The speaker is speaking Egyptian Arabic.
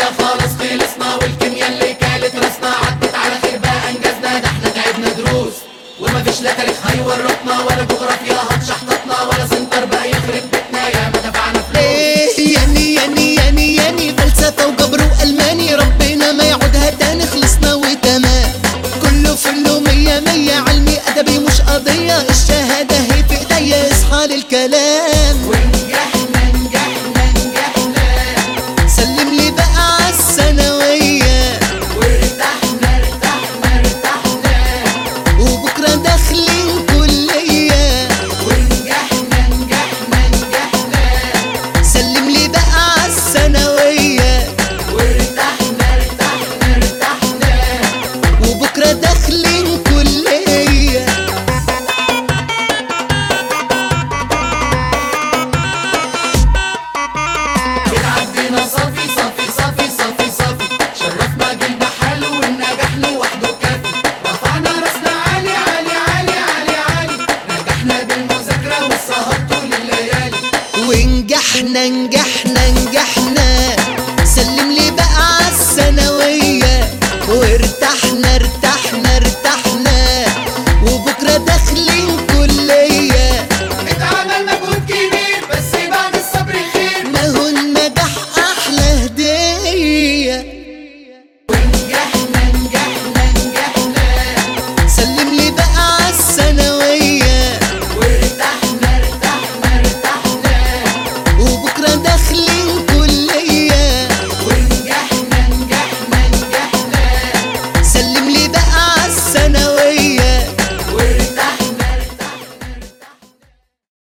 كده خالص خلصنا والكيمياء اللي كانت راسنا عدت على خير بقى انجزنا ده احنا تعبنا دروس ومفيش لا تاريخ هيورطنا ولا جغرافيا هتشحططنا ولا سنتر بقى يخرب بيتنا يا ما دفعنا فلوس ايه ياني ياني ياني ياني فلسفة وجبر وألماني ربنا ما يعودها تاني خلصنا وتمام كله فله مية مية علمي أدبي مش قضية الشهادة هي في ايديا اصحى للكلام ونجحنا نجحنا نجحنا سلم لي بقى عالثانوية وارتحنا ارتحنا ارتحنا وبكرة داخلين كلية ونجحنا نجحنا نجحنا سلم لي بقى عالثانوية وارتحنا ارتحنا ارتحنا وبكرة داخلين كلية بتعدينا صافي صافي صافي صافي صافي شرفنا جيل حلو والنجاح لوحده كافي رفعنا راسنا عالي عالي عالي عالي عالي نجحنا بالمذاكرة والسهر طول الليالي ونجحنا نجحنا نجحنا